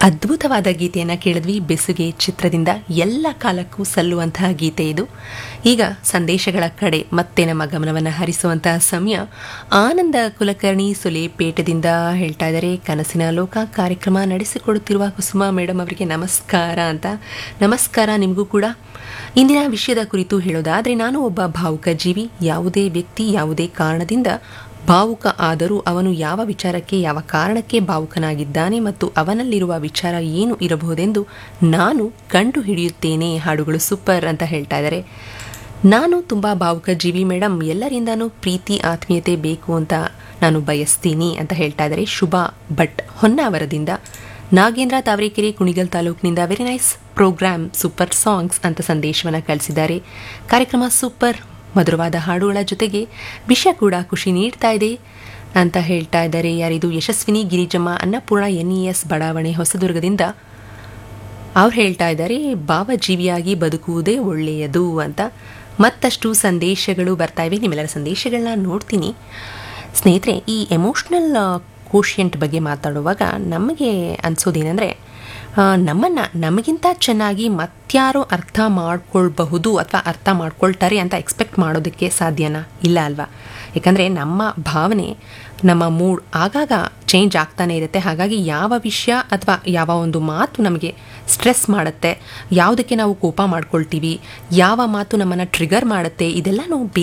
ಅದ್ಭುತವಾದ ಗೀತೆಯನ್ನು ಕೇಳಿದ್ವಿ ಬೆಸುಗೆ ಚಿತ್ರದಿಂದ ಎಲ್ಲ ಕಾಲಕ್ಕೂ ಸಲ್ಲುವಂತಹ ಗೀತೆ ಇದು ಈಗ ಸಂದೇಶಗಳ ಕಡೆ ಮತ್ತೆ ನಮ್ಮ ಗಮನವನ್ನು ಹರಿಸುವಂತಹ ಸಮಯ ಆನಂದ ಕುಲಕರ್ಣಿ ಸುಲೇಪೇಟದಿಂದ ಹೇಳ್ತಾ ಇದ್ದಾರೆ ಕನಸಿನ ಲೋಕ ಕಾರ್ಯಕ್ರಮ ನಡೆಸಿಕೊಡುತ್ತಿರುವ ಕುಸುಮಾ ಮೇಡಮ್ ಅವರಿಗೆ ನಮಸ್ಕಾರ ಅಂತ ನಮಸ್ಕಾರ ನಿಮಗೂ ಕೂಡ ಇಂದಿನ ವಿಷಯದ ಕುರಿತು ಹೇಳೋದಾದರೆ ನಾನು ಒಬ್ಬ ಭಾವುಕ ಜೀವಿ ಯಾವುದೇ ವ್ಯಕ್ತಿ ಯಾವುದೇ ಕಾರಣದಿಂದ ಭಾವುಕ ಆದರೂ ಅವನು ಯಾವ ವಿಚಾರಕ್ಕೆ ಯಾವ ಕಾರಣಕ್ಕೆ ಭಾವುಕನಾಗಿದ್ದಾನೆ ಮತ್ತು ಅವನಲ್ಲಿರುವ ವಿಚಾರ ಏನು ಇರಬಹುದೆಂದು ನಾನು ಕಂಡು ಹಿಡಿಯುತ್ತೇನೆ ಹಾಡುಗಳು ಸೂಪರ್ ಅಂತ ಹೇಳ್ತಾ ಇದ್ದಾರೆ ನಾನು ತುಂಬ ಭಾವುಕ ಜೀವಿ ಮೇಡಮ್ ಎಲ್ಲರಿಂದನೂ ಪ್ರೀತಿ ಆತ್ಮೀಯತೆ ಬೇಕು ಅಂತ ನಾನು ಬಯಸ್ತೀನಿ ಅಂತ ಹೇಳ್ತಾ ಇದ್ದಾರೆ ಶುಭಾ ಭಟ್ ಹೊನ್ನಾವರದಿಂದ ನಾಗೇಂದ್ರ ತಾವರೆಕೆರೆ ಕುಣಿಗಲ್ ತಾಲೂಕಿನಿಂದ very nice program super songs ಅಂತ ಸಂದೇಶವನ್ನು ಕಳಿಸಿದ್ದಾರೆ ಕಾರ್ಯಕ್ರಮ ಸೂಪರ್ ಮಧುರವಾದ ಹಾಡುಗಳ ಜೊತೆಗೆ ವಿಷಯ ಕೂಡ ಖುಷಿ ನೀಡ್ತಾ ಇದೆ ಅಂತ ಹೇಳ್ತಾ ಇದ್ದಾರೆ ಯಾರಿದು Yashaswini Girijamma Annapurna N E S ಬಡಾವಣೆ ಹೊಸದುರ್ಗದಿಂದ ಅವ್ರು ಹೇಳ್ತಾ ಇದ್ದಾರೆ ಭಾವಜೀವಿಯಾಗಿ ಬದುಕುವುದೇ ಒಳ್ಳೆಯದು ಅಂತ ಮತ್ತಷ್ಟು ಸಂದೇಶಗಳು ಬರ್ತಾ ಇವೆ ನಿಮ್ಮೆಲ್ಲರ ಸಂದೇಶಗಳನ್ನ ನೋಡ್ತೀನಿ ಸ್ನೇಹಿತರೆ ಈ ಎಮೋಷ್ನಲ್ ಕೋಶಿಯಂಟ್ ಬಗ್ಗೆ ಮಾತಾಡುವಾಗ ನಮಗೆ ಅನಿಸೋದೇನೆಂದರೆ ನಮ್ಮನ್ನು ನಮಗಿಂತ ಚೆನ್ನಾಗಿ ಮತ್ಯಾರೋ ಅರ್ಥ ಮಾಡ್ಕೊಳ್ಬಹುದು ಅಥವಾ ಅರ್ಥ ಮಾಡ್ಕೊಳ್ತಾರೆ ಅಂತ ಎಕ್ಸ್ಪೆಕ್ಟ್ ಮಾಡೋದಕ್ಕೆ ಸಾಧ್ಯನಾ ಇಲ್ಲ ಅಲ್ವಾ ಯಾಕಂದರೆ ನಮ್ಮ ಭಾವನೆ ನಮ್ಮ ಮೂಡ್ ಆಗಾಗ ಚೇಂಜ್ ಆಗ್ತಾನೆ ಇರುತ್ತೆ ಹಾಗಾಗಿ ಯಾವ ವಿಷಯ ಅಥವಾ ಯಾವ ಒಂದು ಮಾತು ನಮಗೆ ಸ್ಟ್ರೆಸ್ ಮಾಡುತ್ತೆ ಯಾವುದಕ್ಕೆ ನಾವು ಕೋಪ ಮಾಡ್ಕೊಳ್ತೀವಿ ಯಾವ ಮಾತು ನಮ್ಮನ್ನು ಟ್ರಿಗರ್ ಮಾಡುತ್ತೆ ಇದೆಲ್ಲ ನಾವು